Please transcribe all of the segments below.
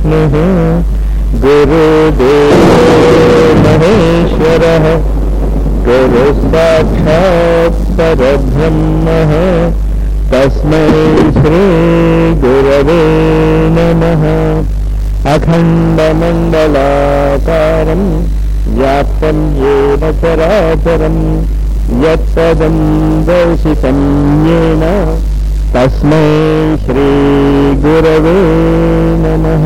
विष्णुः गुरुदेवो महेश्वरः गुरुसाक्षात् परब्रह्मः तस्मै श्रीगुरवे नमः अखण्डमण्डलाकारम् व्याप्तं येन चराचरम् यत्पदं दर्शितं येन तस्मै श्रीगुरवे नमः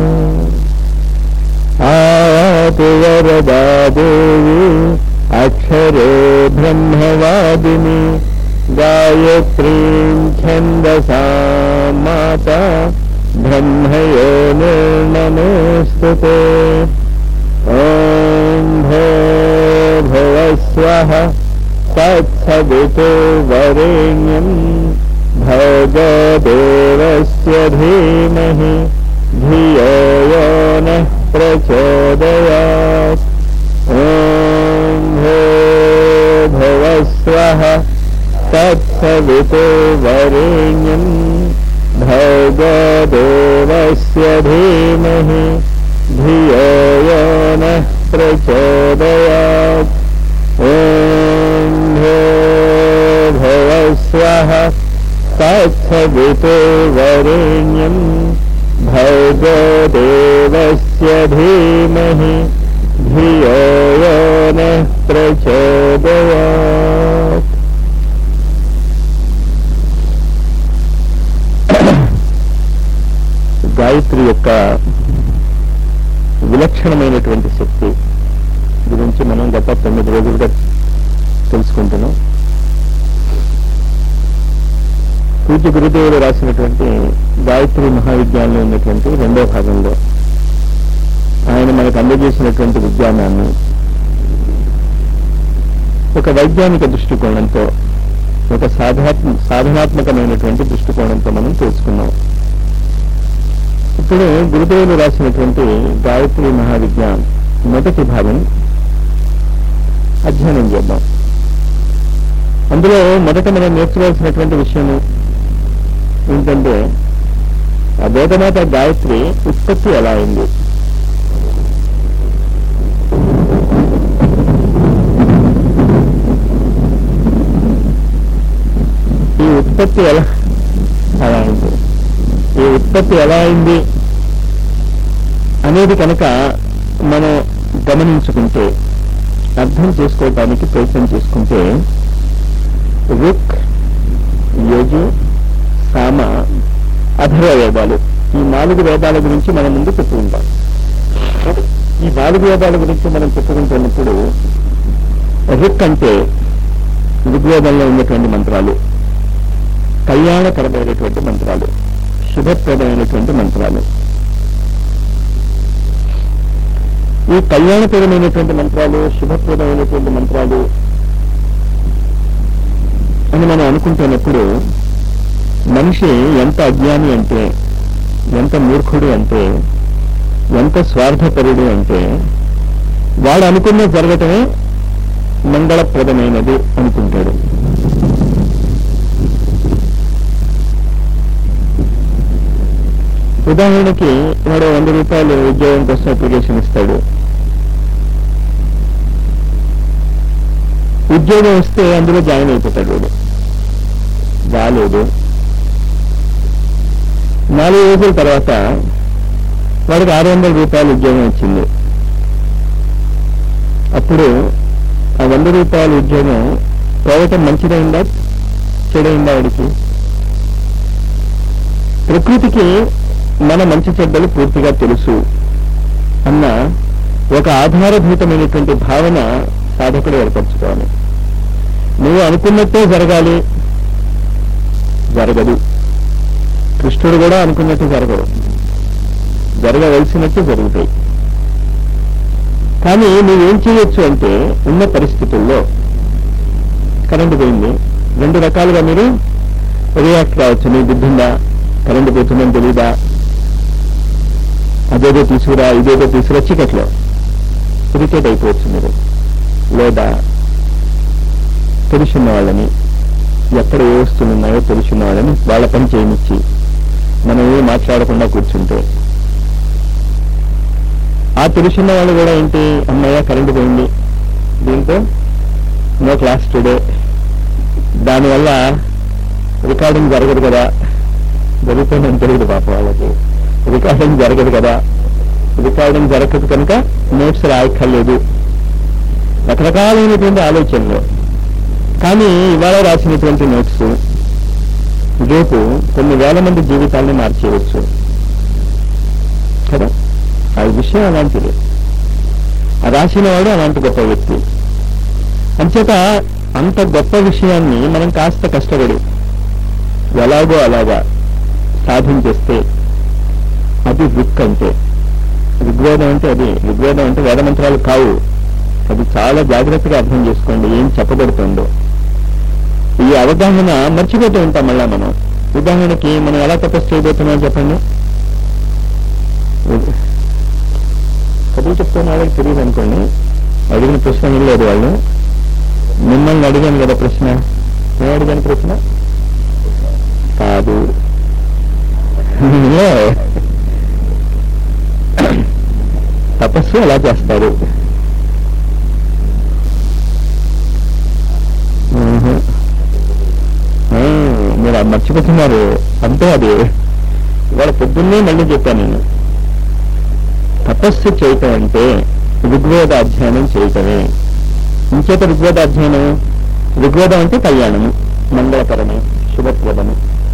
आतु वरदा देवी अक्षरे ब्रह्मवादिनी गायत्रीं छन्दसा माता ब्रह्मयो निर्नमोऽस्तु ते ॐ भो भुवस्वः तत्सवितो वरेण्यम् भगदेवस्य धीमहि धियो यो नः प्रचोदयात् ॐ भो भुवस्वः तत्सवितो वरेण्यम् भगदेवस्य धीमहि धियो यो नः प्रचोदयात् ॐ भो भुवस्वः तत्सवितो वरेण्यम् भगदेवस्य धीमहि धियो यो नः प्रचोदयात् గాయత్రి యొక్క విలక్షణమైనటువంటి శక్తి గురించి మనం గత తొమ్మిది రోజులుగా తెలుసుకుంటున్నాం పూజ్య గురుదేవులు రాసినటువంటి గాయత్రి మహావిజ్ఞానంలో ఉన్నటువంటి రెండో భాగంలో ఆయన మనకు అందజేసినటువంటి విజ్ఞానాన్ని ఒక వైజ్ఞానిక దృష్టికోణంతో ఒక సాధాత్మ సాధనాత్మకమైనటువంటి దృష్టికోణంతో మనం తెలుసుకున్నాం ఇప్పుడు గురుదేవులు రాసినటువంటి గాయత్రి మహావిజ్ఞాన్ మొదటి భాగం అధ్యయనం చేద్దాం అందులో మొదట మనం నేర్చుకోవాల్సినటువంటి విషయం ఏంటంటే ఆ వేదమాత గాయత్రి ఉత్పత్తి ఎలా అయింది ఈ ఉత్పత్తి ఎలా ఎలా అయింది ఈ ఉత్పత్తి ఎలా అయింది అనేది కనుక మనం గమనించుకుంటే అర్థం చేసుకోవటానికి ప్రయత్నం చేసుకుంటే రుక్ యజు సామ అధర్వ వేదాలు ఈ నాలుగు వేదాల గురించి మనం ముందు చెప్పుకుంటాం ఈ నాలుగు వేదాల గురించి మనం చెప్పుకుంటున్నప్పుడు రుక్ అంటే ఋగ్వేదంలో ఉన్నటువంటి మంత్రాలు కళ్యాణకరమైనటువంటి మంత్రాలు శుభప్రదమైనటువంటి మంత్రాలు ఈ కళ్యాణకరమైనటువంటి మంత్రాలు శుభప్రదమైనటువంటి మంత్రాలు అని మనం అనుకుంటున్నప్పుడు మనిషి ఎంత అజ్ఞాని అంటే ఎంత మూర్ఖుడు అంటే ఎంత స్వార్థపరుడు అంటే వాడు అనుకున్న జరగటమే మంగళప్రదమైనది అనుకుంటాడు ఉదాహరణకి వాడు వంద రూపాయలు ఉద్యోగం కోసం అప్లికేషన్ ఇస్తాడు ఉద్యోగం వస్తే అందులో జాయిన్ అయిపోతాడు వాడు రాలేదు నాలుగు రోజుల తర్వాత వాడికి ఆరు వందల రూపాయల ఉద్యోగం వచ్చింది అప్పుడు ఆ వంద రూపాయల ఉద్యోగం పోవటం మంచిదైందా చెడైందా వాడికి ప్రకృతికి మన మంచి చెడ్డలు పూర్తిగా తెలుసు అన్న ఒక ఆధారభూతమైనటువంటి భావన సాధకుడు ఏర్పరచుకోవాలి నువ్వు అనుకున్నట్టే జరగాలి జరగదు కృష్ణుడు కూడా అనుకున్నట్టు జరగదు జరగవలసినట్టు జరుగుతాయి కానీ నువ్వేం చేయొచ్చు అంటే ఉన్న పరిస్థితుల్లో కరెంటు పోయింది రెండు రకాలుగా మీరు రియాక్ట్ కావచ్చు నీ బుద్ధి ఉందా కరెంటు పోతుందని తెలీదా అదేదో తీసుకురా ఇదేదో తీసుకురా చీకట్లో ఇరిటేట్ అయిపోవచ్చు మీరు లేదా తెలుసున్న వాళ్ళని ఎక్కడ ఏ వస్తువులు ఉన్నాయో తెలుసున్న వాళ్ళని వాళ్ళ పని చేయనిచ్చి మనం ఏం మాట్లాడకుండా కూర్చుంటే ఆ తెలుసున్న వాళ్ళు కూడా ఏంటి అమ్మయ్య కరెంటు పోయింది దీంతో నో క్లాస్ టుడే దానివల్ల రికార్డింగ్ జరగదు కదా జరుగుతుందని తెలియదు పాప వాళ్ళకి రికార్డింగ్ జరగదు కదా రికార్డింగ్ జరగదు కనుక నోట్స్ రాయక్కర్లేదు రకరకాలైనటువంటి ఆలోచనలు కానీ ఇవాళ రాసినటువంటి నోట్స్ రేపు కొన్ని వేల మంది జీవితాన్ని మార్చేయవచ్చు కదా ఆ విషయం అలాంటిది ఆ రాసిన వాడు అలాంటి గొప్ప వ్యక్తి అంచేత అంత గొప్ప విషయాన్ని మనం కాస్త కష్టపడి ఎలాగో అలాగా సాధించేస్తే అది రుక్ అంటే ఋగ్వేదం అంటే అది ఋగ్వేదం అంటే వేద మంత్రాలు కావు అది చాలా జాగ్రత్తగా అర్థం చేసుకోండి ఏం చెప్పబడుతుందో ఈ అవగాహన మర్చిపోతూ ఉంటాం మళ్ళా మనం ఉదాహరణకి మనం ఎలా తపస్సు చేయబోతున్నాం చెప్పండి చదువు చెప్తున్న వాళ్ళకి తెలియదు అనుకోండి అడిగిన ప్రశ్న వినలేదు వాళ్ళు మిమ్మల్ని అడిగాను కదా ప్రశ్న నేను అడిగాను ప్రశ్న కాదు ఏ? తపస్సు ఎలా చేస్తారు ఊహు. ఆ, మీరు అది మర్చిపోతున్నారు అంతే అది ఇవాళ పొద్దున్నే మళ్ళీ చెప్పాను నేను తపస్సు చేయటం అంటే ఋగ్వేద అధ్యయనం చేయటమే ఇంచేత ఋగ్వేద అధ్యయనం ఋగ్వేదం అంటే కళ్యాణము మంగళకరము శుభప్రదము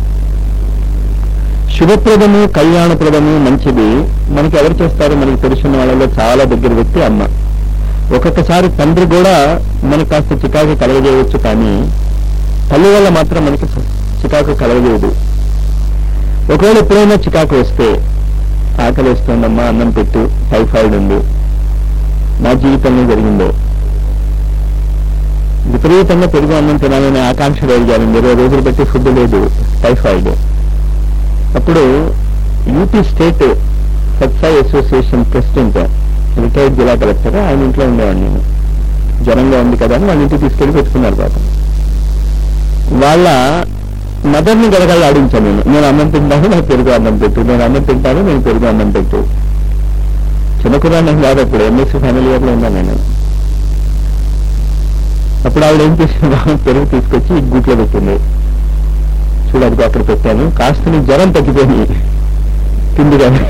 శుభప్రదము కళ్యాణప్రదము మంచిది మనకి ఎవరు చేస్తారు మనకి తెలిసిన వాళ్ళలో చాలా దగ్గర వ్యక్తి అమ్మ ఒక్కొక్కసారి తండ్రి కూడా మనకు కాస్త చికాకు కలగజేయవచ్చు కానీ తల్లి వల్ల మాత్రం మనకి చికాకు కలగజేయదు ఒకవేళ ఎప్పుడైనా చికాకు వస్తే ఆకలి వేస్తోందమ్మా అన్నం పెట్టు టైఫాయిడ్ ఉంది నా జీవితంలో జరిగిందో విపరీతంగా పెరుగు అన్నం తినాలనే ఆకాంక్ష కలిగాను ఇరవై రోజులు పెట్టి ఫుడ్ లేదు టైఫాయిడ్ అప్పుడు UP state Satsai association president retired జిల్లా కలెక్టర్ ఆయన ఇంట్లో ఉండేవాడిని నేను జ్వరంగా ఉంది కదా అని వాళ్ళ ఇంటికి తీసుకెళ్లి పెట్టుకున్నారు పాపం వాళ్ళ మదర్ని గడగడ ఆడించాను నేను నేను అన్నం తింటాను నాకు పెరుగు అన్నం పెట్టు నేను అన్నం తింటాను నేను పెరుగు అన్నం పెట్టు చిన్న కురాన్నం కాదు అప్పుడు ఎంఎస్సీ ఫైనల్ ఇయర్ లో ఉన్నాను నేను అప్పుడు ఆవిడ ఏం చేసింది పెరుగు తీసుకొచ్చి ఈ గూట్లో పెట్టింది చూడదు అక్కడ పెట్టాను కాస్త నీ జ్వరం తగ్గిపోయింది తింది కానీ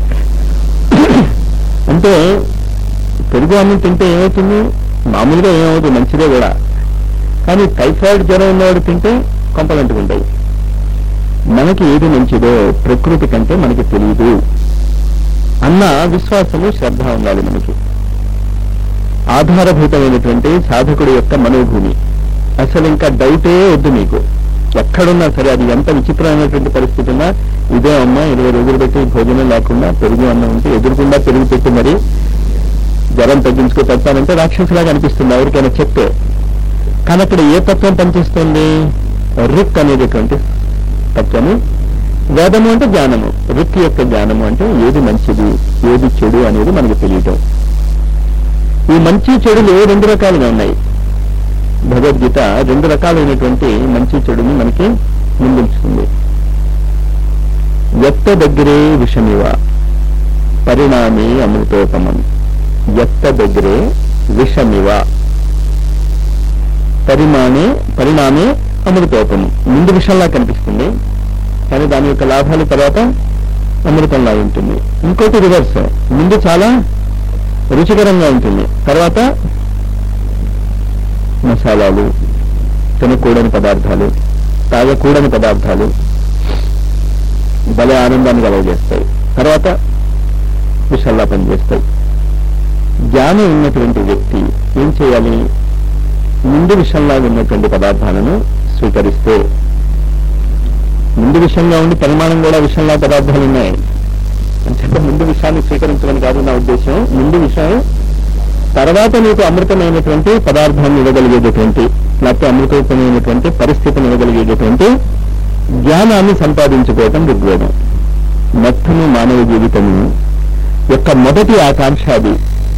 అంటే పెరుగు అన్నం తింటే ఏమవుతుంది మామూలుగా ఏమవుతుంది మంచిదే కూడా కానీ టైఫాయిడ్ జ్వరం ఉన్నవాడు తింటే కొంపలంటుకుంటాయి మనకి ఏది మంచిదో ప్రకృతి కంటే మనకి తెలియదు అన్న విశ్వాసము శ్రద్ధ ఉండాలి మనకి ఆధారభూతమైనటువంటి సాధకుడి యొక్క మనోభూమి అసలు ఇంకా డౌటే వద్దు మీకు ఎక్కడున్నా సరే అది ఎంత విచిత్రమైనటువంటి పరిస్థితి ఉన్నా ఇదే అమ్మ ఇరవై రోజులు పెట్టి భోజనం లేకుండా పెరుగు అన్నం ఉంటే ఎదురుకుండా పెరుగు పెట్టి మరి జ్వరం తగ్గించుకో పెడతానంటే రాక్షసులాగా అనిపిస్తుంది ఎవరికైనా చెప్తే కానీ అక్కడ ఏ తత్వం పనిచేస్తుంది రిక్ అనేటటువంటి తత్వము వేదము అంటే జ్ఞానము రిక్ యొక్క జ్ఞానము అంటే ఏది మంచిది ఏది చెడు అనేది మనకు తెలియటం ఈ మంచి చెడులు రెండు రకాలుగా ఉన్నాయి భగవద్గీత రెండు రకాలైనటువంటి మంచి చెడుని మనకి ముందుంచుతుంది ఎత్త దగ్గరే విషమివ పరిణామి అమృతోపమం ఎత్త దగ్గరే విషమివ పరిమాణే పరిణామే అమృతోపము ముందు విషంలా కనిపిస్తుంది కానీ దాని యొక్క లాభాలు తర్వాత అమృతంలా ఉంటుంది ఇంకోటి రివర్స్ ముందు చాలా రుచికరంగా ఉంటుంది తర్వాత మసాలాలు తినకూడని పదార్థాలు తాగకూడని పదార్థాలు భలే ఆనందాన్ని కలగజేస్తాయి తర్వాత విషల్లా పనిచేస్తాయి జ్ఞానం ఉన్నటువంటి వ్యక్తి ఏం చేయాలి ముందు విషయంలా ఉన్నటువంటి పదార్థాలను స్వీకరిస్తే ముందు విషయంగా ఉండి పరిమాణం కూడా విషయంలా పదార్థాలు ఉన్నాయి అంటే ముందు విషయాన్ని స్వీకరించమని కాదు నా ఉద్దేశం ముందు విషయం తర్వాత నీకు అమృతమైనటువంటి పదార్థాన్ని ఇవ్వగలిగేటటువంటి లేకపోతే అమృతమైనటువంటి పరిస్థితిని ఇవ్వగలిగేటటువంటి జ్ఞానాన్ని సంపాదించుకోవటం ఋగ్వేదం మొత్తము మానవ జీవితము యొక్క మొదటి ఆకాంక్ష అది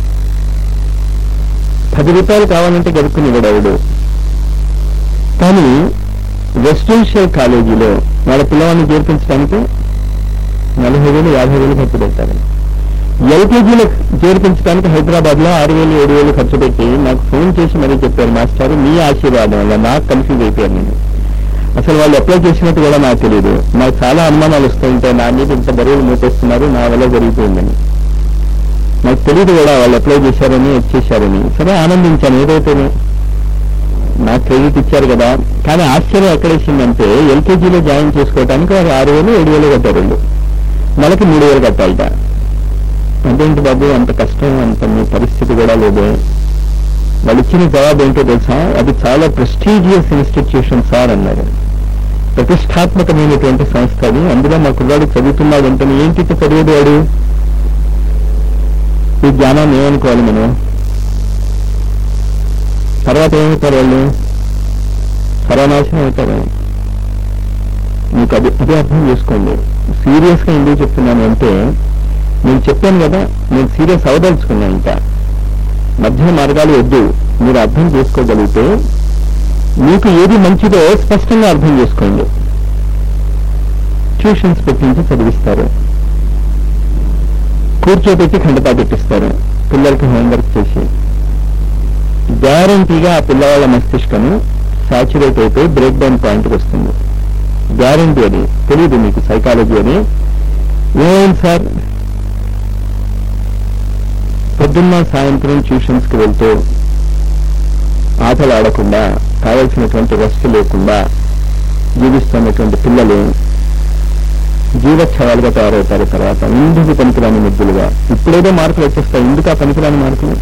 పది రూపాయలు కావాలంటే గడుపుకుని ఇవ్వడవుడు కానీ రెసిడెన్షియల్ కాలేజీలో వాళ్ళ పిల్లవాడిని చేర్పించడానికి నలభై వేలు యాభై వేలు ఖర్చు పెట్టారు ఎల్కేజీలో చేర్పించడానికి హైదరాబాద్ లో ఆరు వేలు ఏడు వేలు ఖర్చు పెట్టి నాకు ఫోన్ చేసి మరీ చెప్పారు మాస్టర్ మీ ఆశీర్వాదం వల్ల నాకు కన్ఫ్యూజ్ అయిపోయాను నేను అసలు వాళ్ళు అప్లై చేసినట్టు కూడా నాకు తెలియదు నాకు చాలా అనుమానాలు వస్తుంటాయి నా మీద ఇంత బరువులు మూపేస్తున్నారు నా వల్ల జరిగిపోయిందని నాకు తెలియదు కూడా వాళ్ళు అప్లై చేశారని వచ్చేసారని సరే ఆనందించాను ఏదైతే నాకు క్రెడిట్ ఇచ్చారు కదా కానీ ఆశ్చర్యం ఎక్కడేసిందంటే ఎల్కేజీలో జాయిన్ చేసుకోవడానికి వారు ఆరు వేలు ఏడు వేలు కట్టారు వాళ్ళు నెలకి మూడు వేలు కట్టాలట అదేంటి బాబు అంత కష్టం అంత మీ పరిస్థితి కూడా లేదు వాళ్ళు ఇచ్చిన జవాబు ఏంటో తెలుసా అది చాలా ప్రెస్టీజియస్ ఇన్స్టిట్యూషన్ సార్ అన్నారు ప్రతిష్టాత్మకమైనటువంటి సంస్థ అది అందులో మా కుర్రాడు చదువుతున్నాడు అంటే ఏంటి చదివేది వాడు ఈ జ్ఞానాన్ని ఏమనుకోవాలి మనం తర్వాత ఏమవుతారు వాళ్ళు సర్వనాశనం అవుతారు మీకు అది అది అర్థం చేసుకోండి సీరియస్ గా ఎందుకు చెప్తున్నాను అంటే నేను చెప్పాను కదా నేను సీరియస్ అవదలుచుకున్నాను ఇంకా మధ్య మార్గాలు వద్దు మీరు అర్థం చేసుకోగలిగితే మీకు ఏది మంచిదో స్పష్టంగా అర్థం చేసుకోండి ట్యూషన్స్ పెట్టించి చదివిస్తారు కూర్చోబెట్టి ఖండతా పెట్టిస్తారు పిల్లలకి హోంవర్క్ చేసి గ్యారంటీగా ఆ పిల్లవాళ్ళ మస్తిష్కము సాచురేట్ అయిపోయి బ్రేక్ డౌన్ పాయింట్కి వస్తుంది గ్యారంటీ అది తెలియదు మీకు సైకాలజీ అని ఏం సార్ పొద్దున్న సాయంత్రం ట్యూషన్స్ కి వెళ్తూ ఆటలు ఆడకుండా కావలసినటువంటి రెస్ట్ లేకుండా జీవిస్తున్నటువంటి పిల్లలు జీవోత్సవాలుగా తయారవుతారు తర్వాత ఎందుకు పనికిరాని ముద్దులుగా ఇప్పుడేదో మార్కులు వచ్చేస్తాయి ఎందుకు ఆ పనికిరాని మార్కులు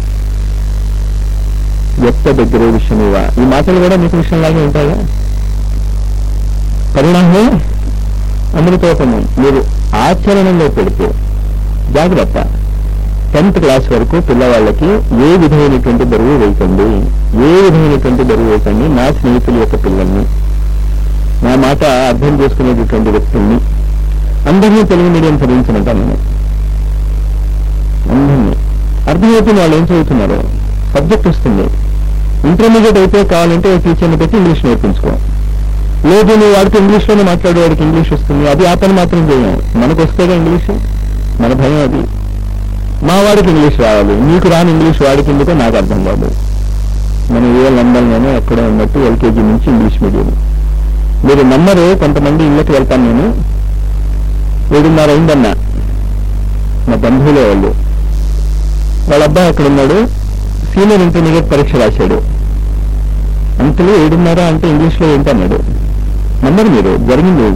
ఎత్త దగ్గర విషయమేవా ఈ మాటలు కూడా మీకు విషయంలాగే ఉంటాయా పరిణామమే అమృతోపమం మీరు ఆచరణలో పెడితే జాగ్రత్త టెన్త్ క్లాస్ వరకు పిల్లవాళ్ళకి ఏ విధమైనటువంటి బరువు వేయకండి ఏ విధమైనటువంటి బరువు వేయకండి నా స్నేహితుల యొక్క పిల్లల్ని నా మాట అర్థం చేసుకునేటటువంటి వ్యక్తుల్ని అందరినీ తెలుగు మీడియం చదివించమంటాను నేను అందరినీ అర్థమవుతుంది వాళ్ళు ఏం చదువుతున్నారు సబ్జెక్ట్ వస్తుంది ఇంటర్మీడియట్ అయితే కావాలంటే టీచర్ని పెట్టి ఇంగ్లీష్ నేర్పించుకో లేదు నువ్వు వాడికి ఇంగ్లీష్లోనే మాట్లాడే వాడికి ఇంగ్లీష్ వస్తుంది అది ఆ పని మాత్రం చేయం మనకు వస్తేగా ఇంగ్లీష్ మన భయం అది మా వాడికి ఇంగ్లీష్ రావాలి నీకు రాని ఇంగ్లీష్ వాడికి ఎందుకో నాకు అర్థం కాదు మనం ఏ లండన్లోనే ఎక్కడో ఉన్నట్టు ఎల్కేజీ నుంచి ఇంగ్లీష్ మీడియం మీరు నమ్మరు కొంతమంది ఇళ్ళకి వెళ్తాను నేను ఏడున్నర అయిందన్నా మా బంధువులే వాళ్ళు వాళ్ళ అబ్బాయి అక్కడ ఉన్నాడు సీనియర్ ఇంటర్మీడియట్ పరీక్ష రాశాడు అంతలో ఏడున్నర అంటే ఇంగ్లీష్లో ఏంటన్నాడు నమ్మరు మీరు జరిగింది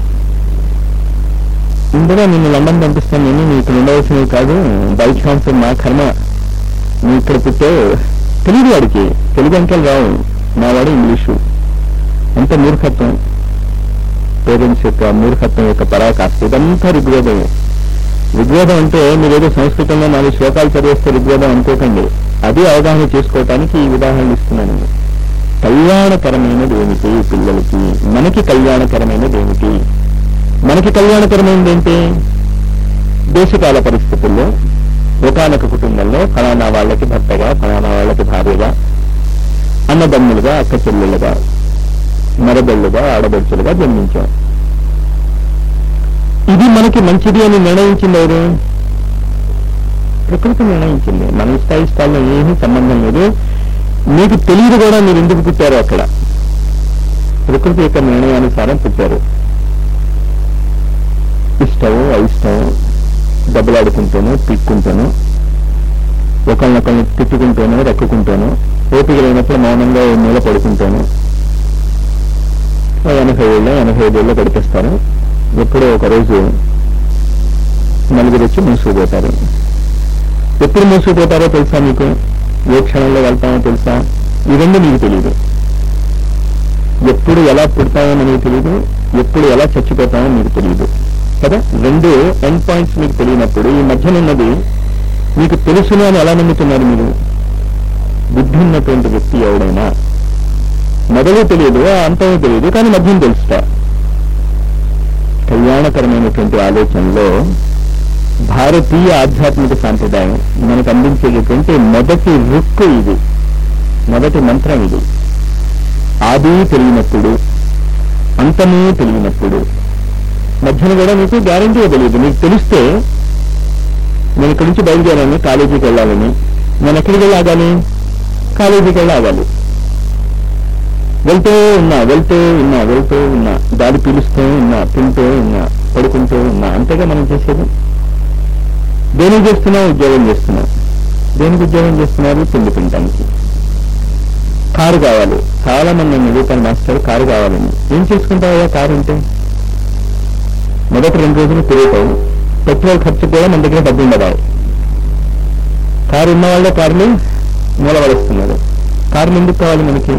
ఇందులో నిన్ను లండన్ పంపిస్తాను నేను నీకు ఇక్కడ ఉండవలసినవి కాదు బై ఛాన్స్ మా కర్మ నువ్వు ఇక్కడ పుట్టే తెలియదు వాడికి తెలుగు అంకెలు రావు మా వాడు ఇంగ్లీషు ఎంత మూర్ఖత్వం పేరెంట్స్ యొక్క మూర్ఖత్వం యొక్క పరాకాష్ట ఇదంతా ఋగ్వేదమే ఋగ్వేదం అంటే మీరు ఏదో సంస్కృతంలో నాలుగు శ్లోకాలు చదివేస్తే ఋగ్వేదం అనుకోకండి అది అవగాహన చేసుకోవటానికి ఈ ఉదాహరణలు ఇస్తున్నాను నేను. కళ్యాణకరమైనది ఏమిటి పిల్లలకి మనకి కళ్యాణకరమైనది ఏమిటి మనకి కళ్యాణకరమైనది ఏంటి దేశకాల పరిస్థితుల్లో ఒకనొక కుటుంబంలో ఫలానా వాళ్ళకి భర్తగా ఫలానా వాళ్ళకి భార్యగా అన్నదమ్ములుగా అక్క చెల్లెలుగా మరబళ్ళుగా ఆడబడుచులుగా జన్మించాం ఇది మనకి మంచిది అని నిర్ణయించింది ఎవరు ప్రకృతి నిర్ణయించింది మన ఇష్టాయిష్టాల్లో ఏమీ సంబంధం లేదు మీకు తెలియదు కూడా మీరు ఎందుకు పుట్టారు అక్కడ ప్రకృతి యొక్క నిర్ణయానుసారం పుట్టారు ఇష్టం అయిష్టం దెబ్బలాడుకుంటాను పీక్కుంటాను ఒకళ్ళనొకళ్ళని తిట్టుకుంటాను రక్కుకుంటాను ఓపిక లేనప్పుడు మౌనంగా ఓ మూల పడుకుంటాను ఓ ఎనభై ఏళ్ళు ఎనభై ఐదేళ్ళు గడిపేస్తారు ఎప్పుడో ఒక రోజు నలుగురు వచ్చి మూసుకుపోతారు ఎప్పుడు మూసుకుపోతారో తెలుసా మీకు ఏ క్షణంలో వెళ్తామో తెలుసా ఈ రెండు మీకు తెలియదు ఎప్పుడు ఎలా పుడతామో మీకు తెలియదు ఎప్పుడు ఎలా చచ్చిపోతామో మీకు తెలియదు కదా రెండు ఎండ్ పాయింట్స్ మీకు తెలియనప్పుడు ఈ మధ్యనున్నది మీకు తెలుసును అని ఎలా నమ్ముతున్నారు మీరు బుద్ధి ఉన్నటువంటి వ్యక్తి ఎవడైనా మొదలు తెలియదు అంతమూ తెలియదు కానీ మధ్యం తెలుస్తా కళ్యాణకరమైనటువంటి ఆలోచనలో భారతీయ ఆధ్యాత్మిక సాంప్రదాయం మనకు అందించేటటువంటి మొదటి రుక్కు ఇది మొదటి మంత్రం ఇది ఆది తెలియనప్పుడు అంతమూ తెలియనప్పుడు మధ్యన కూడా మీకు గ్యారంటీ తెలియదు మీకు తెలిస్తే నేను ఇక్కడి నుంచి బయలుదేరాను కాలేజీకి వెళ్ళాలని నేను ఎక్కడికి వెళ్ళి ఆగాలి కాలేజీకి వెళ్ళి ఆగాలి వెళ్తూ ఉన్నా వెళ్తూ ఉన్నా వెళ్తూ ఉన్నా దారి పీలుస్తూ ఉన్నా తింటూ ఉన్నా పడుకుంటూ ఉన్నా అంతేగా మనం చేసేది దేనికి చేస్తున్నాం ఉద్యోగం చేస్తున్నాం దేనికి ఉద్యోగం చేస్తున్నారు తిండి తినడానికి కారు కావాలి చాలా మంది నన్ను అడుగుతాను మాస్టర్ కారు కావాలని ఏం చేసుకుంటావా కారు ఉంటే మొదటి రెండు రోజులు తిరుగుతావు పెట్రోల్ ఖర్చు కూడా మన దగ్గర డబ్బు ఉండదు కారు ఉన్న వాళ్ళే కార్లు మూలవలుస్తున్నారు కార్లు ఎందుకు కావాలి మనకి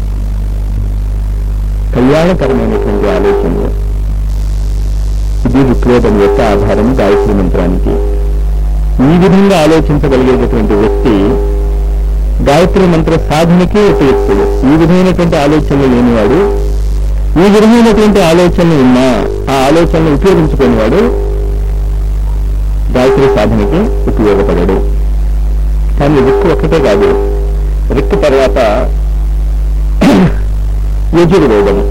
కళ్యాణకరమైనటువంటి ఆలోచనలు ఇది విక్రోధం యొక్క ఆధారం గాయత్రి మంత్రానికి ఈ విధంగా ఆలోచించగలిగేటటువంటి వ్యక్తి గాయత్రి మంత్ర సాధనకి ఉపయుక్తుడు ఈ విధమైనటువంటి ఆలోచనలు లేనివాడు ఈ విధమైనటువంటి ఆలోచనలు ఉన్నా ఆ ఆలోచనలు ఉపయోగించుకునేవాడు గాయత్రి సాధనకి ఉపయోగపడడు కానీ రిక్కు ఒక్కటే కాదు రిక్కు తర్వాత యజుర్వేదము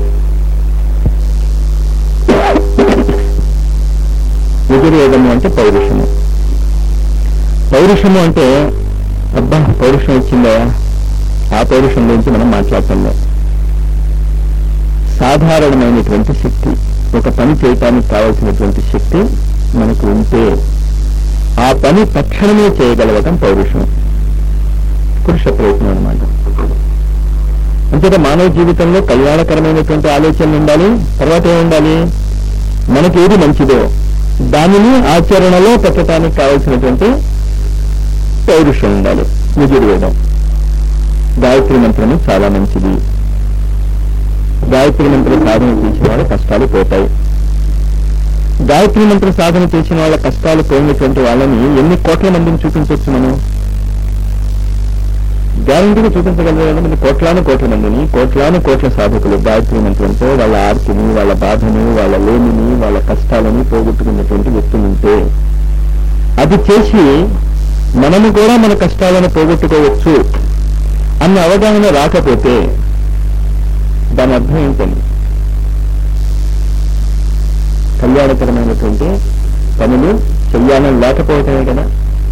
యజుర్వేదము అంటే పౌరుషము పౌరుషము అంటే అబ్బా పౌరుషం వచ్చిందా ఆ పౌరుషం గురించి మనం మాట్లాడుతున్నాం సాధారణమైనటువంటి శక్తి ఒక పని చేయటానికి కావలసినటువంటి శక్తి మనకు ఉంటే ఆ పని తక్షణమే చేయగలగటం పౌరుషం పురుష ప్రయత్నం అనమాట అంతేత మానవ జీవితంలో కళ్యాణకరమైనటువంటి ఆలోచనలు ఉండాలి తర్వాత ఏముండాలి మనకి ఏది మంచిదో దానిని ఆచరణలో పెట్టడానికి కావలసినటువంటి పౌరుషం ఉండాలి యజుర్వేదం గాయత్రి మంత్రము చాలా మంచిది గాయత్రి మంత్ర సాధన చేసిన వాళ్ళ కష్టాలు పోతాయి గాయత్రి మంత్ర సాధన చేసిన వాళ్ళ కష్టాలు పోయినటువంటి వాళ్ళని ఎన్ని కోట్ల మందిని చూపించవచ్చు మనం గ్యారంటీగా చూపించగలిగే మంది కోట్లాను కోట్ల మందిని కోట్లాను కోట్ల సాధకులు గాయత్రి మంత్రంతో వాళ్ళ ఆర్తిని వాళ్ళ బాధని వాళ్ళ లేమిని వాళ్ళ కష్టాలని పోగొట్టుకున్నటువంటి వ్యక్తులు ఉంటే అది చేసి మనము కూడా మన కష్టాలను పోగొట్టుకోవచ్చు అన్న అవగాహన రాకపోతే దాని అర్థం ఏంటండి కళ్యాణకరమైనటువంటి పనులు చెయ్యాలని లేకపోవటమే కదా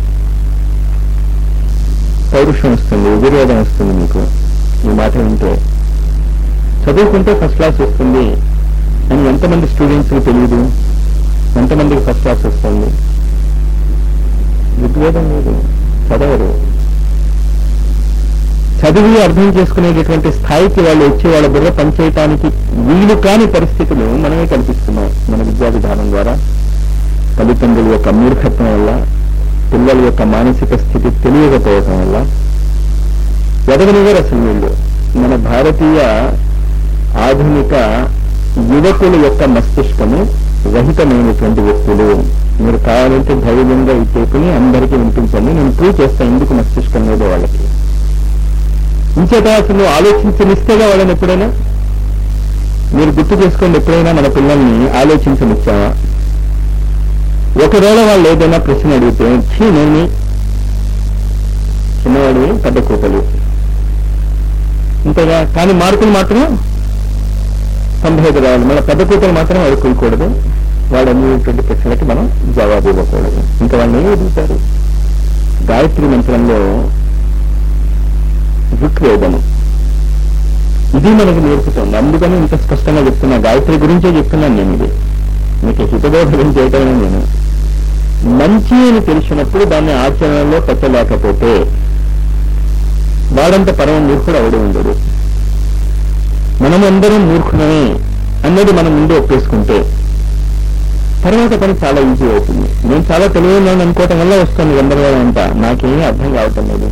పౌరుషం వస్తుంది ఎదుర్వేదం వస్తుంది మీకు ఈ మాట వింటే చదువుకుంటే ఫస్ట్ క్లాస్ వస్తుంది అని ఎంతమంది స్టూడెంట్స్ తెలియదు ఎంతమందికి ఫస్ట్ క్లాస్ వస్తుంది ఋగ్వేదం లేదు చదవరు చదివి అర్థం చేసుకునేటటువంటి స్థాయికి వాళ్ళు వచ్చి వాళ్ళ బుర్ర పనిచేయటానికి వీలు కాని పరిస్థితులు మనమే కల్పిస్తున్నాం మన విద్యా విధానం ద్వారా తల్లిదండ్రుల యొక్క మూర్ఖత్వం వల్ల పిల్లల యొక్క మానసిక స్థితి తెలియకపోవటం వల్ల ఎదగనివారు అసలు వీళ్ళు మన భారతీయ ఆధునిక యువకుల యొక్క మస్తిష్కము రహితమైనటువంటి వ్యక్తులు మీరు కావాలంటే ధైర్యంగా ఈ టేపుని అందరికీ వినిపించండి నేను ప్రూవ్ చేస్తాను ఎందుకు మస్తిష్కం లేదో వాళ్ళకి ఇంచేత అసలు ఆలోచించనిస్తేగా వాళ్ళని ఎప్పుడైనా మీరు గుర్తు చేసుకోండి ఎప్పుడైనా మన పిల్లల్ని ఆలోచించనిచ్చామా ఒకవేళ వాళ్ళు ఏదైనా ప్రశ్న అడిగితే ఛీ నేను చిన్నవాడు పెద్ద కూతలు ఇంతగా కానీ మార్కులు మాత్రం తొంభై ఐదు రావాలి మళ్ళీ పెద్ద కూతలు మాత్రం అడుక్కోకూడదు వాళ్ళు అడిగినటువంటి ప్రశ్నలకి మనం జవాబు ఇవ్వకూడదు ఇంకా వాళ్ళు ఏమి ఎదుగుతారు గాయత్రి మంత్రంలో ఋగ్వేదము ఇది మనకు నేర్పుతుంది అందుకని ఇంత స్పష్టంగా చెప్తున్నా గాయత్రి గురించే చెప్తున్నాను నేను ఇది మీకు హితబోధకం చేయటమే నేను మంచి అని తెలిసినప్పుడు దాన్ని ఆచరణలో పెట్టలేకపోతే వాడంత పరమ మూర్ఖుడు అవడు ఉండడు మనం అందరం మూర్ఖులమే అన్నది మనం ముందు ఒప్పేసుకుంటే తర్వాత పని చాలా ఈజీ అవుతుంది నేను చాలా తెలివైన అనుకోవటం వల్ల వస్తుంది గందరగోళం అంతా నాకేమీ అర్థం కావటం లేదు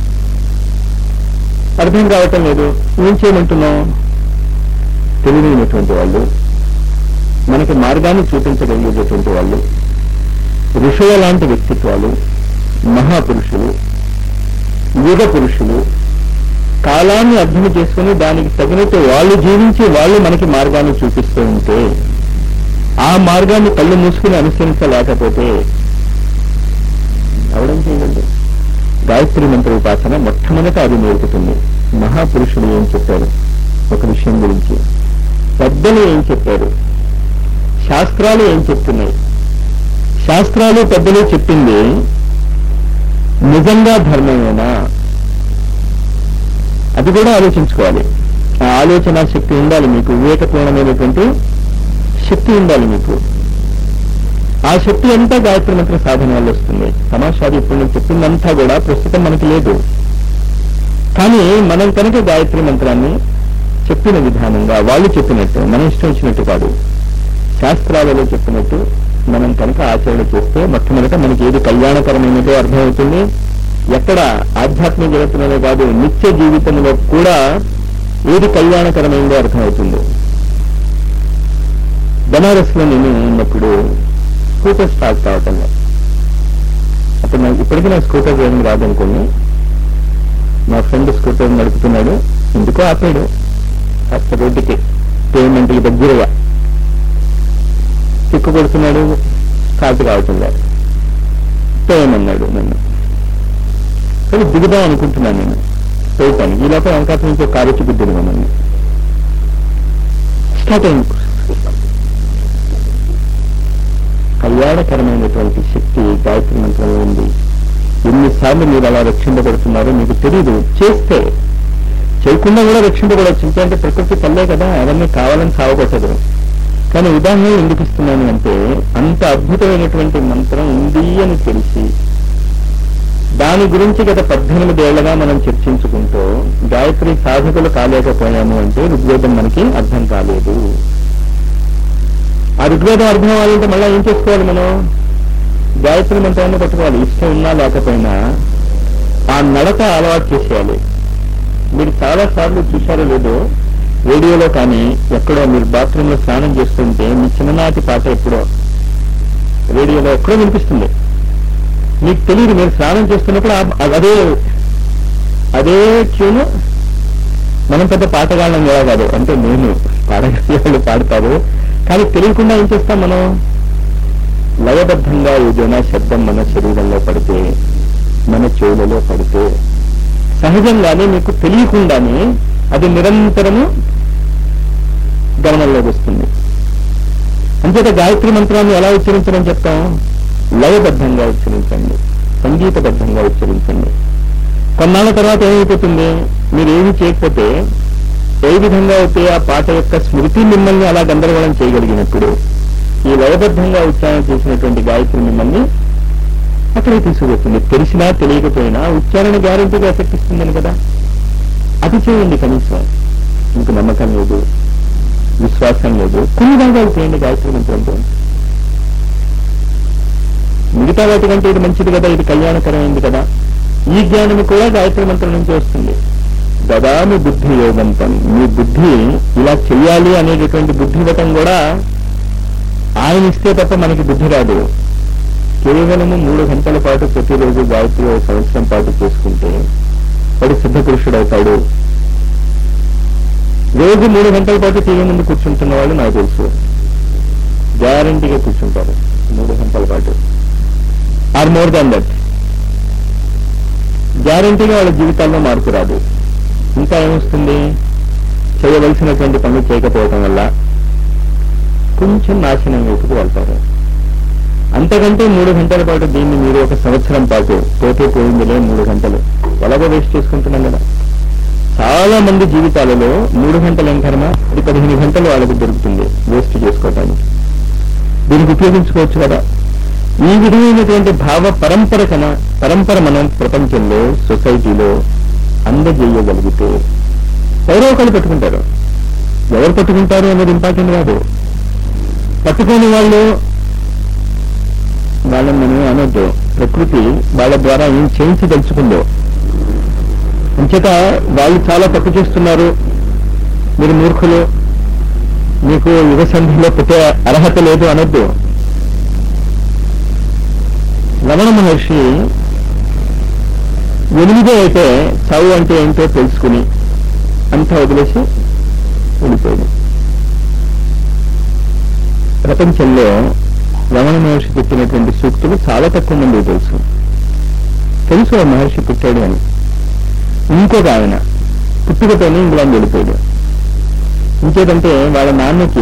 అర్థం కావటం లేదు ఏం చేయమంటున్నాం తెలివైనటువంటి వాళ్ళు మనకి మార్గాన్ని చూపించగలిగేటటువంటి వాళ్ళు ఋషుల లాంటి వ్యక్తిత్వాలు మహాపురుషులు యుగ పురుషులు కాలాన్ని అర్థం చేసుకుని దానికి తగినట్టు వాళ్ళు జీవించి వాళ్ళు మనకి మార్గాన్ని చూపిస్తూ ఉంటే ఆ మార్గాన్ని కళ్ళు మూసుకుని అనుసరించలేకపోతే అవడం చేయండి గాయత్రి మంత్ర ఉపాసన మొట్టమొదట అది నేర్పుతుంది మహాపురుషులు ఏం చెప్పారు ఒక విషయం గురించి పెద్దలు ఏం చెప్పారు శాస్త్రాలు ఏం చెప్తున్నాయి శాస్త్రాలు పెద్దలు చెప్పింది నిజంగా ధర్మమేనా అది కూడా ఆలోచించుకోవాలి ఆ ఆలోచన శక్తి ఉండాలి మీకు వివేకపూర్ణమైనటువంటి శక్తి ఉండాలి మీకు ఆ శక్తి అంతా గాయత్రి మంత్ర సాధన వల్ల వస్తుంది తమాషాది ఇప్పుడు నేను చెప్పిందంతా కూడా ప్రస్తుతం మనకి లేదు కానీ మనం కనుక గాయత్రి మంత్రాన్ని చెప్పిన విధానంగా వాళ్ళు చెప్పినట్టు మనం ఇష్టం వచ్చినట్టు కాదు శాస్త్రాలలో చెప్పినట్టు మనం కనుక ఆచరణ చేస్తే మొట్టమొదట మనకి ఏది కళ్యాణకరమైనదో అర్థమవుతుంది ఎక్కడ ఆధ్యాత్మిక జగత్తులోనే కాదు నిత్య జీవితంలో కూడా ఏది కళ్యాణకరమైందో అర్థమవుతుంది బనారస్ లో నేను ఉన్నప్పుడు స్కూటర్ స్టార్ట్ కావటం అప్పుడు నాకు ఇప్పటికీ నా స్కూటర్ డ్రైవింగ్ రాదనుకోండి మా ఫ్రెండ్ స్కూటర్ నడుపుతున్నాడు ఎందుకో ఆపాడు కాస్త రోడ్డుకి పేమెంట్కి దగ్గరగా చిక్కు కొడుతున్నాడు స్టార్ట్ కావటం లేదు పేయమన్నాడు నన్ను కానీ దిగుదాం అనుకుంటున్నాను నేను పేయటానికి ఈ లోపల వెనకాల నుంచి ఒక కారు వచ్చి గుద్దింది మమ్మల్ని స్టార్ట్ అయింది కళ్యాణకరమైనటువంటి శక్తి గాయత్రి మంత్రంలో ఉంది ఎన్నిసార్లు మీరు అలా రక్షింపబడుతున్నారో మీకు తెలియదు చేస్తే చేయకుండా కూడా రక్షింపబడవచ్చు అంటే ప్రకృతి తల్లే కదా అవన్నీ కావాలని సావగొట్టదు కానీ ఉదాహరణ ఎందుకు ఇస్తున్నాను అంటే అంత అద్భుతమైనటువంటి మంత్రం ఉంది అని తెలిసి దాని గురించి గత పద్దెనిమిది ఏళ్లగా మనం చర్చించుకుంటూ గాయత్రి సాధకులు కాలేకపోయాము అంటే ఋగ్వేదం మనకి అర్థం కాలేదు ఆ ఋగ్వేదం అర్థం అవ్వాలంటే మళ్ళీ ఏం చేసుకోవాలి మనం గాయత్రి మంత్రాన్ని పట్టుకోవాలి ఇష్టం ఉన్నా లేకపోయినా ఆ నడక అలవాటు చేసేయాలి మీరు చాలా సార్లు చూశారో లేదో రేడియోలో కానీ ఎక్కడో మీరు బాత్రూమ్ లో స్నానం చేస్తుంటే మీ చిన్ననాటి పాట ఎప్పుడో రేడియోలో ఎక్కడో వినిపిస్తుంది మీకు తెలియదు మీరు స్నానం చేస్తున్నప్పుడు ఆ- అదే అదే ట్యూన్ మనం పెద్ద పాటగాళ్ళం కూడా కాదు అంటే నేను పాడగలిగే వాళ్ళు పాడతారు కానీ తెలియకుండా ఏం చేస్తాం మనం లయబద్ధంగా ఏదైనా శబ్దం మన శరీరంలో పడితే మన చెవులలో పడితే సహజంగానే మీకు తెలియకుండానే అది నిరంతరము గమనంలోకి వస్తుంది అంచేత గాయత్రి మంత్రాన్ని ఎలా ఉచ్చరించడం చెప్తాం లయబద్ధంగా ఉచ్చరించండి సంగీతబద్ధంగా ఉచ్చరించండి కొన్నాళ్ళ తర్వాత ఏమైపోతుంది మీరు ఏమి చేయకపోతే ఏ విధంగా అయితే ఆ పాట యొక్క స్మృతి మిమ్మల్ని అలా గందరగోళం చేయగలిగినప్పుడు ఈ లయబద్ధంగా ఉచ్చారణ చేసినటువంటి గాయత్రి మిమ్మల్ని అక్కడికి తీసుకువస్తుంది తెలిసినా తెలియకపోయినా ఉచ్చారణ గ్యారంటీగా ఎఫెక్టిస్తుందని కదా అది చేయండి కనీసం మీకు నమ్మకం లేదు విశ్వాసం లేదు కొన్ని భాగాలు చేయండి గాయత్రి మంత్రంతో మిగతా వాటి కంటే ఇది మంచిది కదా ఇది కళ్యాణకరమైంది కదా ఈ జ్ఞానం కూడా గాయత్రి మంత్రం నుంచి వస్తుంది దదామి బుద్ధి యోగంతం మీ బుద్ధి ఇలా చెయ్యాలి అనేటటువంటి బుద్ధివతం కూడా ఆయన ఇస్తే తప్ప మనకి బుద్ధి రాదు కేవలము మూడు గంటల పాటు ప్రతిరోజు గాయత్రి ఒక సంవత్సరం పాటు చేసుకుంటే వాడు సిద్ధ పురుషుడు అవుతాడు రోజు మూడు గంటల పాటు టీవీ ముందు కూర్చుంటున్న వాళ్ళు నాకు తెలుసు గ్యారంటీగా కూర్చుంటారు మూడు గంటల పాటు ఆర్ మోర్ దాన్ దట్ గ్యారంటీగా వాళ్ళ జీవితాల్లో మార్పు రాదు ఇంకా ఏమొస్తుంది చేయవలసినటువంటి పనులు చేయకపోవటం వల్ల కొంచెం నాశనం వైపుకు వెళ్తారు అంతకంటే మూడు గంటల పాటు దీన్ని మీరు ఒక సంవత్సరం పాటు పోతే పోయిందిలే మూడు గంటలు ఎలాగో వేస్ట్ చేసుకుంటున్నాం కదా చాలా మంది జీవితాలలో మూడు గంటల కర్మ అది పదిహేను గంటలు వాళ్ళకి దొరుకుతుంది వేస్ట్ చేసుకోవటానికి దీనికి ఉపయోగించుకోవచ్చు కదా ఈ విధమైనటువంటి భావ పరంపర కన పరంపర మనం ప్రపంచంలో సొసైటీలో అందజేయగలిగితే ఎవరో ఒకరు పట్టుకుంటారు ఎవరు పట్టుకుంటారు అనేది ఇంపార్టెంట్ కాదు పట్టుకోని వాళ్ళు వాళ్ళని మనం అనొద్దు ప్రకృతి వాళ్ళ ద్వారా ఏం చేయించదలుచుకుందో అంచేత వాళ్ళు చాలా తప్పు చేస్తున్నారు మీరు మూర్ఖులు మీకు యుగ సంధిలో పెట్టే అర్హత లేదు అనొద్దు రమణ మహర్షి ఎనిమిదో అయితే చావు అంటే ఏంటో తెలుసుకుని అంతా వదిలేసి వెళ్ళిపోయాడు ప్రపంచంలో రమణ మహర్షి పెట్టినటువంటి సూక్తులు చాలా తక్కువ మంది తెలుసు తెలుసు ఆ మహర్షి పుట్టాడు అని ఇంకొక ఆయన పుట్టుకతోనే ఇంగ్లాండ్ వెళ్ళిపోయాడు ఇంకేదంటే వాళ్ళ నాన్నకి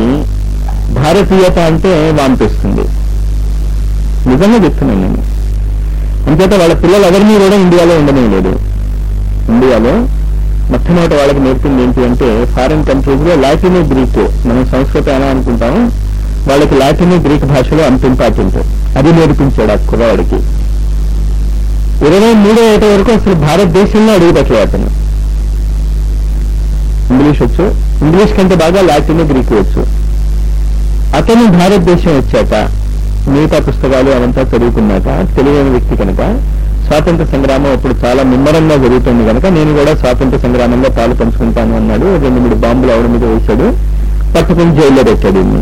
భారతీయత అంటే వాంపిస్తుంది నిజంగా చెప్తున్నాను నేను అంచేత వాళ్ళ పిల్లలు ఎవరిని కూడా ఇండియాలో ఉండడం లేదు ఇండియాలో మొట్టమొదటి వాళ్ళకి నేర్పింది ఏంటి అంటే ఫారిన్ కంట్రీస్ లో లాటిన్ గ్రీక్ మనం సంస్కృతం ఎలా అనుకుంటాం వాళ్ళకి లాటిన్ గ్రీక్ భాషలో అంత ఇంపార్టెంట్ అది నేర్పించాడు ఆ కుర్రవాడికి ఇరవై మూడో ఏట వరకు అసలు భారతదేశంలో అడుగు పెట్టలేదు అతను ఇంగ్లీష్ వచ్చు ఇంగ్లీష్ కంటే బాగా లాటిన్ గ్రీక్ వచ్చు అతను భారతదేశం వచ్చాక మిగతా పుస్తకాలు అవంతా చదువుకున్నాక తెలియని వ్యక్తి కనుక స్వాతంత్ర సంగ్రామం అప్పుడు చాలా ముమ్మరంగా జరుగుతుంది కనుక నేను కూడా స్వాతంత్ర సంగ్రామంలో పాలు పంచుకుంటాను అన్నాడు రెండు మూడు బాంబులు ఆవిడ మీద వేశాడు పట్టుకుని జైల్లో పెట్టాడు ఇన్ని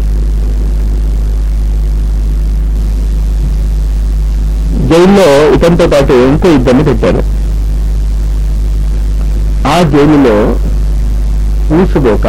జైల్లో ఇతనితో పాటు ఇంకో ఇద్దరిని పెట్టారు ఆ జైలులో ఊసుబోక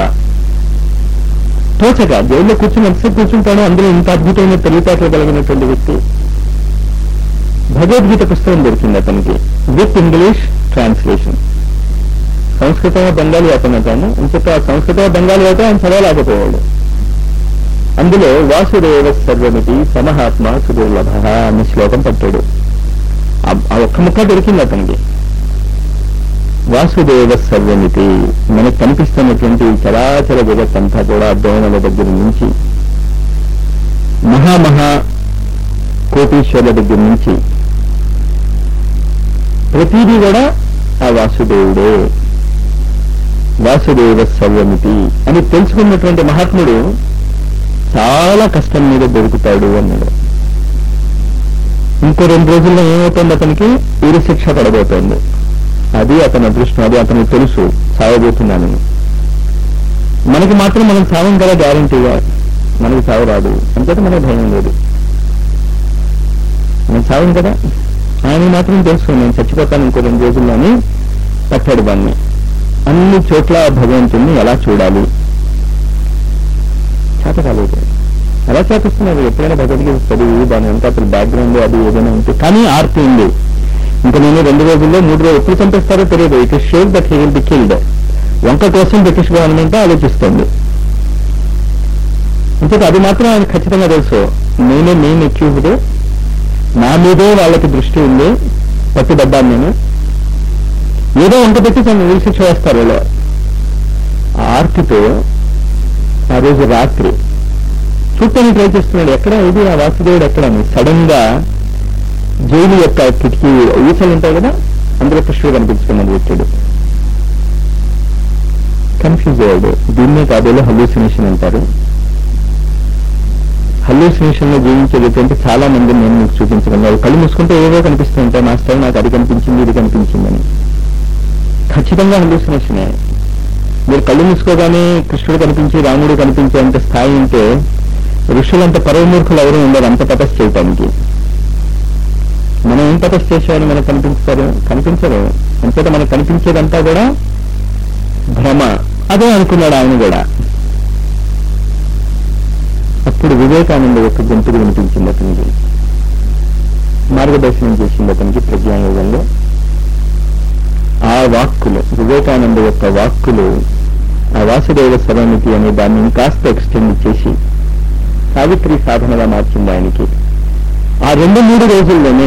తోచక జైల్లో కూర్చుని ఎంతసేపు కూర్చుంటాడో అందులో ఇంత అద్భుతమైన తెలివితేటలు కలిగినటువంటి వ్యక్తి భగవద్గీత పుస్తకం దొరికింది అతనికి విత్ ఇంగ్లీష్ ట్రాన్స్లేషన్ సంస్కృతం బెంగాలీ అతను అతను ఇంకొక సంస్కృతం బెంగాలీ అయితే ఆయన చదవలేకపోయాడు అందులో వాసుదేవ సర్వమితి సమహాత్మ సుదుర్లభ అనే శ్లోకం పట్టాడు ఆ- ఆ ఒక్క ముక్క దొరికింది అతనికి వాసుదేవ సర్వమితి మనకు కనిపిస్తున్నటువంటి ఈ చరాచర జగత్తంతా కూడా దోమల దగ్గర నుంచి మహామహా కోటీశ్వరుల దగ్గర నుంచి ప్రతిదీ కూడా ఆ వాసుదేవుడే వాసుదేవ సర్వమితి అని తెలుసుకున్నటువంటి మహాత్ముడు చాలా కష్టం మీద దొరుకుతాడు అన్నాడు ఇంకో రెండు రోజుల్లో ఏమవుతుంది అతనికి ఉరి శిక్ష పడబోతోంది అది అతని అదృష్టం అది అతనికి తెలుసు సావబోతున్నానని మనకి మాత్రం మనం సావం కదా గ్యారంటీగా మనకి సావు రాదు అంతేత మనకు భయం లేదు మనం సావం కదా ఆయన మాత్రం తెలుసు నేను చచ్చిపోతాను ఇంకో రెండు రోజుల్లోని పట్టాడు దాన్ని అన్ని చోట్ల భగవంతుణ్ణి ఎలా చూడాలి చేత కాలేదు ఎలా చేపిస్తున్నారు ఎప్పుడైనా భగవద్గీత చదివి దాని వెంట అసలు బ్యాక్గ్రౌండ్ అది ఏదైనా ఉంటే కానీ ఆర్తి ఉంది ఇంకా నేను రెండు రోజుల్లో మూడు రోజులు ఎప్పుడు చంపేస్తారో తెలియదు it is sure that he will be killed వంక కోసం బ్రిటిష్ గవర్నమెంట్ ఆలోచిస్తుంది ఇంకొక అది మాత్రం ఆయన ఖచ్చితంగా తెలుసు నేనే మెయిన్ అక్యూజ్డ్ నా మీదే వాళ్ళకి దృష్టి ఉంది పట్టుబడ్డాను నేను ఏదో వంక పెట్టి తను ఉరి శిక్ష వేస్తారు వీళ్ళు. ఆ ఆర్తితో ఆ రోజు రాత్రి చూడటానికి ట్రై చేస్తున్నాడు ఎక్కడ ఇది ఆ వాసుదేవుడు ఎక్కడ అని సడన్ గా జైలు యొక్క కిటికీ ఊసలు ఉంటాయి కదా అందులో కృష్ణుడు కనిపించుకున్నది వచ్చాడు కన్ఫ్యూజ్ అయ్యాడు దీన్నే కాబోలో హల్యూసినేషన్ అంటారు హల్యూసినేషన్ లో జీవించేటటువంటి చాలా మంది నేను మీకు చూపించగలను వాళ్ళు కళ్ళు మూసుకుంటే ఏవో కనిపిస్తూ ఉంటాయి మాస్టర్ నాకు అది కనిపించింది ఇది కనిపించిందని ఖచ్చితంగా హల్యూసినేషనే మీరు కళ్ళు మూసుకోగానే కృష్ణుడు కనిపించి రాముడు కనిపించేంత స్థాయి ఉంటే ఋషులంత పరమూర్ఖులు ఎవరు ఉండరు అంత తపస్సు చేయటానికి మనం ఏం తపస్సు చేసామని మనకు కనిపిస్తారు కనిపించరు అంతేత మనకు కనిపించేదంతా కూడా భ్రమ అదే అనుకున్నాడు ఆయన కూడా అప్పుడు వివేకానంద యొక్క గొంతుకు వినిపించింది అతనికి మార్గదర్శనం చేసింది అతనికి ప్రజ్ఞాయోగంలో ఆ వాక్కులు వివేకానంద యొక్క వాక్కులు ఆ వాసుదేవ సరమితి అనే దాన్ని ఇంకాస్త ఎక్స్టెండ్ చేసి సావిత్రి సాధనగా మార్చింది ఆయనకి ఆ రెండు మూడు రోజుల్లోనే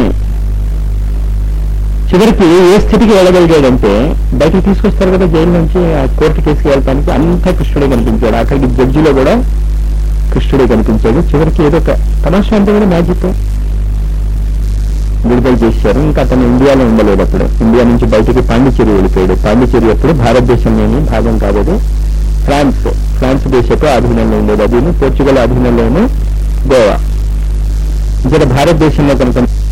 చివరికి ఏ స్థితికి వెళ్ళగలిగాడంటే బయటికి తీసుకొస్తారు కదా జైలు నుంచి ఆ కోర్టు కేసుకి వెళ్ళటానికి అంతా కృష్ణుడే కనిపించాడు అక్కడికి జడ్జిలో కూడా కృష్ణుడే కనిపించాడు చివరికి ఏదో ఒక తమాషా అంటే కూడా మ్యాజిక్ విడుదల చేశారు ఇంకా అతను ఇండియాలో ఉండలేదు అప్పుడు ఇండియా నుంచి బయటికి పాండిచేరి వెళ్ళిపోయాడు పాండిచేరి అప్పుడు భారతదేశంలోని భాగం కాదు అది ఫ్రాన్స్ ఫ్రాన్స్ దేశపు ఆధీనంలో ఉండేది అది పోర్చుగల్ ఆధీనంలోను గోవా ఇక్కడ భారతదేశంలో కనుక